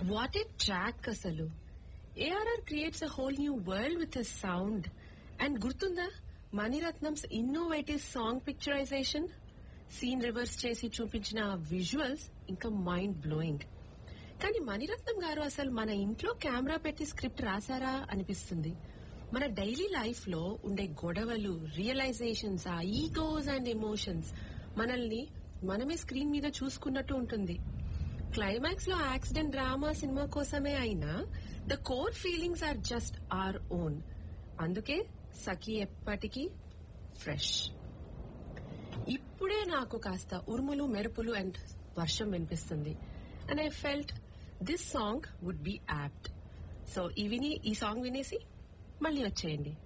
what a track అసలు ARR creates a whole new world with a sound and గుర్తుందా Mani Ratnam's innovative song picturisation scene reverse చేసి చూపించిన visuals ఇంకా mind blowing కానీ మణిరత్నం గారు అసలు మన ఇంట్లో కెమెరా పెట్టి స్క్రిప్ట్ రాశారా అనిపిస్తుంది మన డైలీ లైఫ్ లో ఉండే గొడవలు రియలైజేషన్స్ ఆ ఈగోస్ అండ్ ఎమోషన్స్ మనల్ని మనమే స్క్రీన్ మీద చూసుకున్నట్టు ఉంటుంది క్లైమాక్స్ లో యాక్సిడెంట్ డ్రామా సినిమా కోసమే అయినా the core feelings are just our own అందుకే సఖి ఎప్పటికీ ఫ్రెష్ ఇప్పుడే నాకు కాస్త ఉరుములు మెరుపులు అండ్ వర్షం వినిపిస్తుంది and I felt this song would be apt so ఈ విని ఈ సాంగ్ వినేసి మళ్ళీ వచ్చేయండి